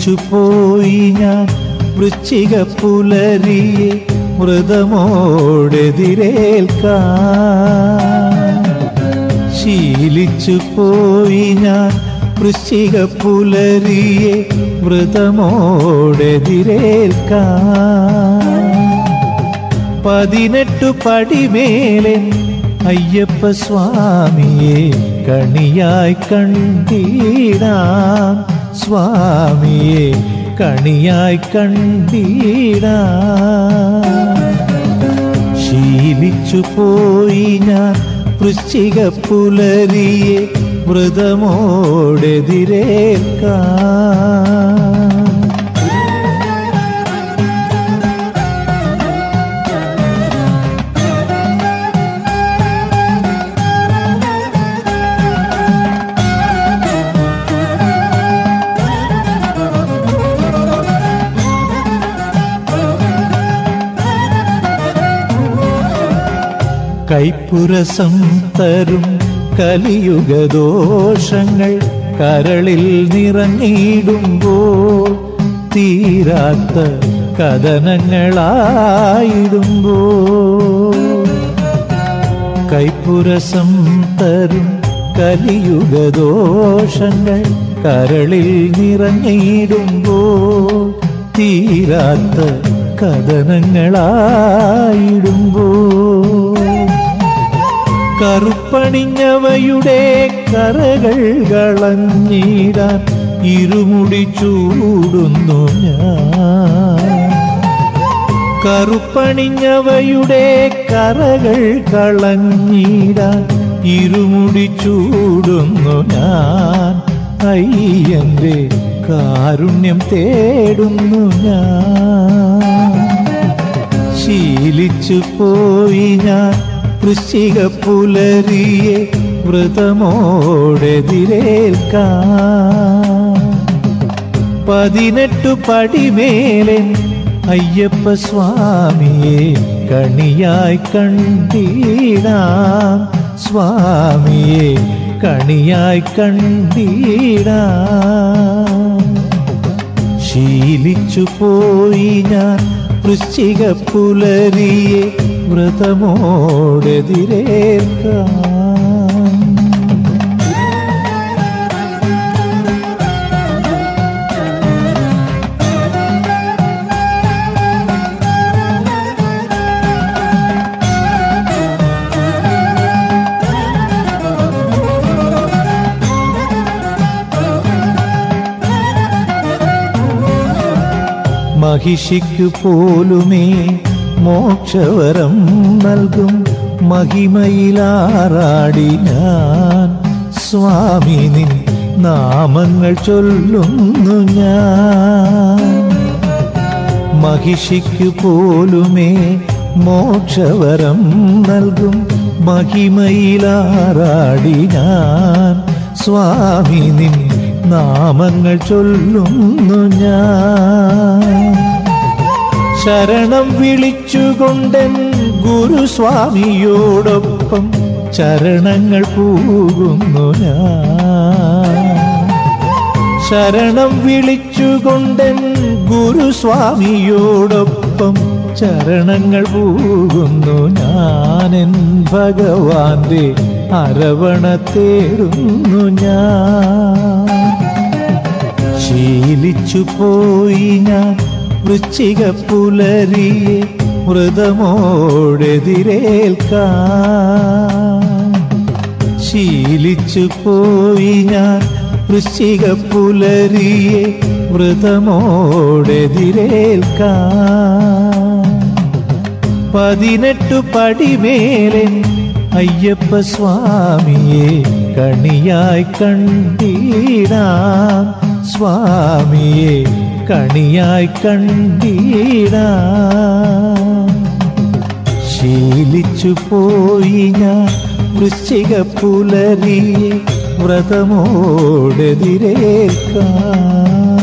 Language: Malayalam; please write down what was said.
ശീലിച്ചു പോയി ഞാൻ വൃശ്ചിക പുലരിയെ വ്രതമോടെതിരേൽക്കാൻ ശീലിച്ചു പോയി ഞാൻ വൃശ്ചിക പുലരിയെ വ്രതമോടെതിരേൽക്കാൻ പതിനെട്ടു പടിമേലെ അയ്യപ്പ സ്വാമിയെ കണിയായി കണ്ടീടാം സ്വാമിയെ കണിയായി കണ്ടീടാം ശീലിച്ചു പോയി ഞാൻ വൃശ്ചിക പുലരിയെ വ്രതമോടെതിരേൽക്കാം കൈപ്പുരസം തരും കലിയുഗദോഷങ്ങൾ കരളിൽ നിറഞ്ഞിടുമ്പോൾ തീരാത്ത കഥനങ്ങളായിടുമ്പോൾ കൈപ്പുരസം തരും കലിയുഗദോഷങ്ങൾ കരളിൽ നിറഞ്ഞിടുമ്പോൾ തീരാത്ത കഥനങ്ങളായിടുമ്പോൾ കറുപ്പണിഞ്ഞവയുടെ കരകൾ കളഞ്ഞിടാൻ ഇരുമുടി ചൂടുന്നു ഞാൻ കറുപ്പണിഞ്ഞവയുടെ കരകൾ കളഞ്ഞിടാൻ ഇരുമുടി ചൂടുന്നു ഞാൻ അയ്യന്റെ കാരുണ്യം തേടുന്നു ഞാൻ ശീലിച്ചു പോയി ഞാൻ വൃശ്ചിക പുലരിയെ വ്രതമോടെതിരേൽക്കാൻ പതിനെട്ടു പടിമേലെ അയ്യപ്പ സ്വാമിയെ കണിയായി കണ്ടീടാം സ്വാമിയെ കണിയായി കണ്ടീടാം ശീലിച്ചു പോയി ഞാൻ വൃശ്ചിക പുലരിയെ വ്രതമോടെതിരേൽക്കാം മഹിഷിക്കു പോലുമേ മോക്ഷവരം നൽകും മഹിമയിലാറാടി ഞാൻ സ്വാമി നിൻ നാമങ്ങൾ ചൊല്ലുന്നു ഞാൻ മഹിഷിക്കു പോലുമേ മോക്ഷവരം നൽകും മഹിമയിലാറാടി ഞാൻ സ്വാമി നിൻ നാമങ്ങൾ ചൊല്ലുന്നു ഞാൻ ശരണം വിളിച്ചുകൊണ്ടൻ ഗുരുസ്വാമിയോടൊപ്പം ചരണങ്ങൾ പൂകുന്നു ഞാൻ ശരണം വിളിച്ചുകൊണ്ടൻ ഗുരുസ്വാമിയോടൊപ്പം ചരണങ്ങൾ പൂകുന്നു ഞാനെൻ ഭഗവാന്റെ അരവണ തേടുന്നു ഞാൻ ശീലിച്ചു പോയി ഞാൻ വൃശ്ചിക പുലരിയെ വ്രതമോടെതിരേൽക്കാൻ ശീലിച്ചു പോയി ഞാൻ വൃശ്ചിക പുലരിയെ വ്രതമോടെതിരേൽക്കാൻ പതിനെട്ടു പടിമേലെ അയ്യപ്പ സ്വാമിയെ കണിയായി കണ്ടീടാം സ്വാമിയെ കണിയായി കണ്ടീടാം ശീലിച്ചു പോയി ഞാൻ വൃശ്ചിക പുലരിയെ വ്രതമോടെതിരേൽക്കാം